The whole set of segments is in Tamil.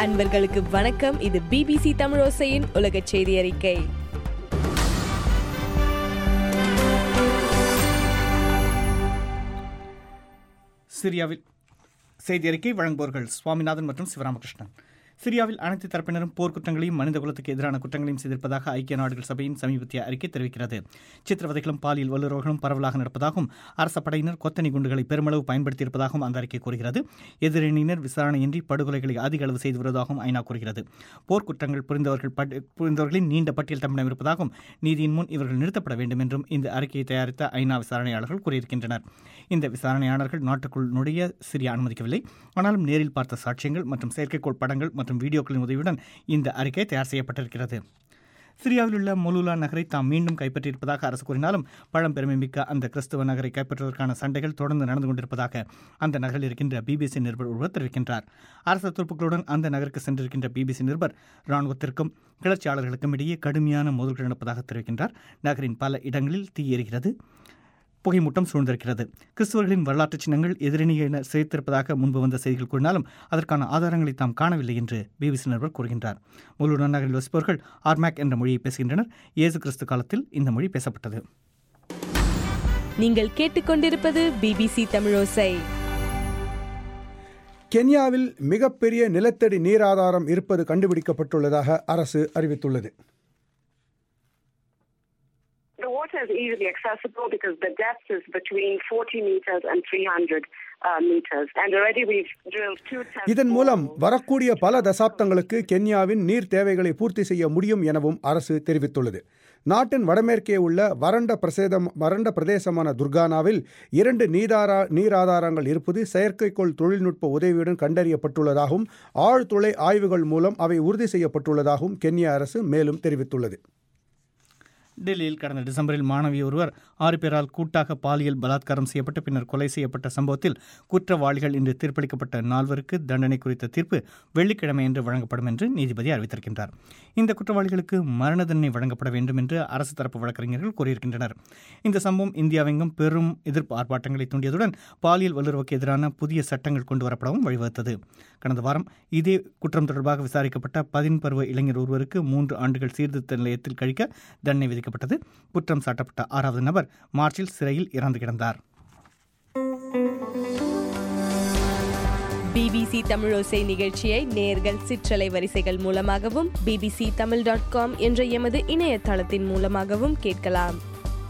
அன்பர்களுக்கு வணக்கம் இது பிபிசி தமிழோசையின் உலக செய்தி அறிக்கை சிரியாவில் செய்தி அறிக்கை வழங்குபவர்கள் சுவாமிநாதன் மற்றும் சிவராமகிருஷ்ணன் சிரியாவில் அனைத்து தரப்பினரும் போர்க்குற்றங்களையும் மனித குலத்துக்கு எதிரான குற்றங்களையும் செய்திருப்பதாக ஐக்கிய நாடுகள் சபையின் சமீபத்திய அறிக்கை தெரிவிக்கிறது சித்திரவதைகளும் பாலியல் வல்லுறவுகளும் பரவலாக நடப்பதாகவும் அரச படையினர் கொத்தணி குண்டுகளை பெருமளவு பயன்படுத்தியிருப்பதாகவும் அந்த அறிக்கை கூறுகிறது எதிரணியினர் விசாரணையின்றி படுகொலைகளை அதிக அளவு செய்து வருவதாகவும் ஐநா கூறுகிறது போர்க்குற்றங்கள் புரிந்தவர்கள் பட்- புரிந்தவர்களின் நீண்ட பட்டியல் தம்மிடம் இருப்பதாகவும் நீதியின் முன் இவர்கள் நிறுத்தப்பட வேண்டும் என்றும் இந்த அறிக்கையை தயாரித்த ஐநா விசாரணையாளர்கள் கூறியிருக்கின்றனர் இந்த விசாரணையாளர்கள் நாட்டுக்குள் நுழைய சிரியா அனுமதிக்கவில்லை ஆனாலும் நேரில் பார்த்த சாட்சியங்கள் மற்றும் செயற்கைக்கோள் படங்கள் மற்றும் வீடியோக்களின் உதவியுடன் இந்த அறிக்கை தயார் செய்யப்பட்டிருக்கிறது சிரியாவில் உள்ள மொலூலா நகரை தாம் மீண்டும் கைப்பற்றியிருப்பதாக அரசு கூறினாலும் பழம்பெருமை மிக்க அந்த கிறிஸ்துவ நகரை கைப்பற்றுவதற்கான சண்டைகள் தொடர்ந்து நடந்து கொண்டிருப்பதாக அந்த நகரில் இருக்கின்ற பிபிசி நிருபர் ஒருவர் தெரிவிக்கின்றார் அரசு துருப்புக்களுடன் அந்த நகருக்கு சென்றிருக்கின்ற பிபிசி நிருபர் இராணுவத்திற்கும் கிளர்ச்சியாளர்களுக்கும் இடையே கடுமையான மோதல்கள் நடப்பதாக தெரிவிக்கின்றார் நகரின் பல இடங்களில் தீ எரிகிறது புகைமூட்டம் சூழ்ந்திருக்கிறது கிறிஸ்துவர்களின் வரலாற்று சின்னங்கள் எதிரணியினர் சிதைத்திருப்பதாக முன்பு வந்த செய்திகள் கூறினாலும் அதற்கான ஆதாரங்களை தாம் காணவில்லை என்று பிபிசி நிருபர் கூறுகின்றார் முழு நகரில் வசிப்பவர்கள் ஆர்மேக் என்ற மொழியை பேசுகின்றனர் இயேசு கிறிஸ்து காலத்தில் இந்த மொழி பேசப்பட்டது நீங்கள் கேட்டுக்கொண்டிருப்பது பிபிசி தமிழோசை கென்யாவில் மிகப்பெரிய நிலத்தடி நீராதாரம் இருப்பது கண்டுபிடிக்கப்பட்டுள்ளதாக அரசு அறிவித்துள்ளது The water is easily accessible because the depth is between 40 meters and 300 uh, meters. And already we've drilled two test இதன் மூலம் boreholes. வரக்கூடிய பல தசாப்தங்களுக்கு கென்யாவின் நீர் தேவைகளை பூர்த்தி செய்ய முடியும் எனவும் அரசு தெரிவித்துள்ளது நாட்டின் வடமேற்கே உள்ள வறண்ட பிரசேதம் வறண்ட பிரதேசமான துர்கானாவில் இரண்டு நீதாரா நீராதாரங்கள் இருப்பது செயற்கைக்கோள் தொழில்நுட்ப உதவியுடன் கண்டறியப்பட்டுள்ளதாகவும் ஆழ்துளை ஆய்வுகள் மூலம் அவை உறுதி செய்யப்பட்டுள்ளதாகவும் கென்யா அரசு மேலும் தெரிவித்துள்ளது டெல்லியில் கடந்த டிசம்பரில் மாணவி ஒருவர் ஆறு பேரால் கூட்டாக பாலியல் பலாத்காரம் செய்யப்பட்டு பின்னர் கொலை செய்யப்பட்ட சம்பவத்தில் குற்றவாளிகள் இன்று தீர்ப்பளிக்கப்பட்ட நால்வருக்கு தண்டனை குறித்த தீர்ப்பு வெள்ளிக்கிழமை என்று வழங்கப்படும் என்று நீதிபதி அறிவித்திருக்கின்றார் இந்த குற்றவாளிகளுக்கு மரண தண்டனை வழங்கப்பட வேண்டும் என்று அரசு தரப்பு வழக்கறிஞர்கள் கூறியிருக்கின்றனர் இந்த சம்பவம் இந்தியாவெங்கும் பெரும் எதிர்ப்பு ஆர்ப்பாட்டங்களை தூண்டியதுடன் பாலியல் வல்லுறவுக்கு எதிரான புதிய சட்டங்கள் கொண்டு வரப்படவும் வழிவகுத்தது கடந்த வாரம் இதே குற்றம் தொடர்பாக விசாரிக்கப்பட்ட பதின்பருவ இளைஞர் ஒருவருக்கு மூன்று ஆண்டுகள் சீர்திருத்த நிலையத்தில் கழிக்க தண்டனை விதிக்கப்பட்டது குற்றம் சாட்டப்பட்ட ஆறாவது நபர் மார்ச்சில் சிறையில் இறந்து கிடந்தார் பிபிசி தமிழோசை நிகழ்ச்சியை நேர்கள் சிற்றலை வரிசைகள் மூலமாகவும் பிபிசி தமிழ் டாட் காம் என்ற எமது இணையதளத்தின் மூலமாகவும் கேட்கலாம்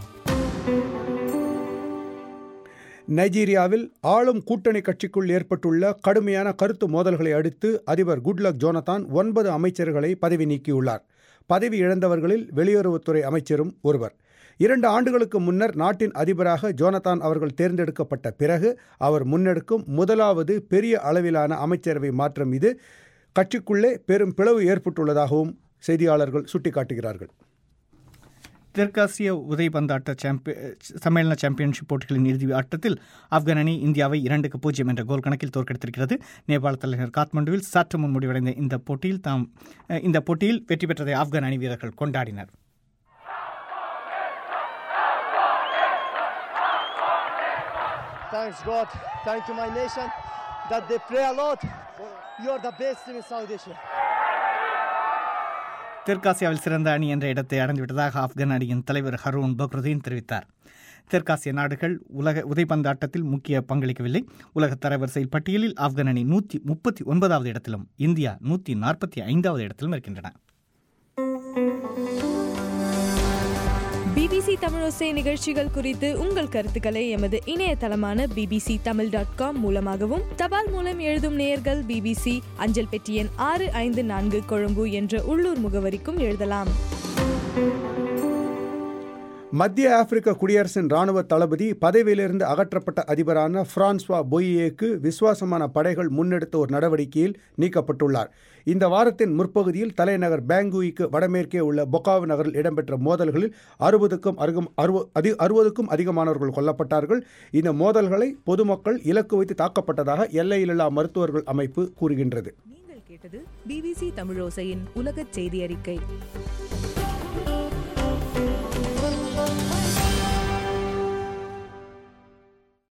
நைஜீரியாவில் ஆளும் கூட்டணி கட்சிக்குள் ஏற்பட்டுள்ள கடுமையான கருத்து மோதல்களை அடுத்து அதிபர் குட்லக் ஜோனதான் ஒன்பது அமைச்சர்களை பதவி நீக்கியுள்ளார் பதவி இழந்தவர்களில் வெளியுறவுத்துறை அமைச்சரும் ஒருவர் இரண்டு ஆண்டுகளுக்கு முன்னர் நாட்டின் அதிபராக ஜோனதான் அவர்கள் தேர்ந்தெடுக்கப்பட்ட பிறகு அவர் முன்னெடுக்கும் முதலாவது பெரிய அளவிலான அமைச்சரவை மாற்றம் இது கட்சிக்குள்ளே பெரும் பிளவு ஏற்பட்டுள்ளதாகவும் செய்தியாளர்கள் சுட்டிக்காட்டுகிறார்கள் தெற்காசிய உதைபந்தாட்ட சாம்பிய சம்மேளன சாம்பியன்ஷிப் போட்டிகளின் இறுதி ஆட்டத்தில் ஆப்கான் அணி இந்தியாவை இரண்டுக்கு பூஜ்ஜியம் என்ற கோல் கணக்கில் தோற்கடித்திருக்கிறது நேபாள தலைநகர் காத்மண்டுவில் சற்று முன் முடிவடைந்த இந்த போட்டியில் தாம் அஹ், இந்த போட்டியில் வெற்றி பெற்றதை ஆப்கான் அணி வீரர்கள் கொண்டாடினர் Thanks God, thank to my nation that they pray a lot. You are the best team in South Asia. தெற்காசியாவில் சிறந்த அணி என்ற இடத்தை அடைந்துவிட்டதாக ஆப்கான் அணியின் தலைவர் ஹரூன் பக்ருதீன் தெரிவித்தார் தெற்காசிய நாடுகள் உலக உதைப்பந்தாட்டத்தில் முக்கிய பங்களிக்கவில்லை உலக தரவரிசையில் பட்டியலில் ஆப்கான் அணி நூற்றி முப்பத்தி ஒன்பதாவது இடத்திலும் இந்தியா நூற்றி நாற்பத்தி ஐந்தாவது இடத்திலும் இருக்கின்றன பிபிசி தமிழோசை நிகழ்ச்சிகள் குறித்து உங்கள் கருத்துக்களை எமது இணையதளமான பிபிசி தமிழ் டாட் காம் மூலமாகவும் தபால் மூலம் எழுதும் நேயர்கள் பிபிசி அஞ்சல் பெட்டி எண் ஆறு ஐந்து நான்கு கொழும்பு என்ற உள்ளூர் முகவரிக்கும் எழுதலாம் மத்திய ஆப்பிரிக்க குடியரசின் ராணுவ தளபதி பதவியிலிருந்து அகற்றப்பட்ட அதிபரான பிரான்ஸ்வா பொய்யேக்கு விசுவாசமான படைகள் முன்னெடுத்த ஒரு நடவடிக்கையில் நீக்கப்பட்டுள்ளார் இந்த வாரத்தின் முற்பகுதியில் தலைநகர் பேங்குயிக்கு வடமேற்கே உள்ள பொகாவ் நகரில் இடம்பெற்ற மோதல்களில் அறுபதுக்கும் அருகும் அறுவ அதி அறுபதுக்கும் அதிகமானவர்கள் கொல்லப்பட்டார்கள் இந்த மோதல்களை பொதுமக்கள் இலக்கு வைத்து தாக்கப்பட்டதாக எல்லையில்லா மருத்துவர்கள் அமைப்பு கூறுகின்றது நீங்கள் கேட்டது பிபிசி தமிழோசையின் உலகச் செய்தி அறிக்கை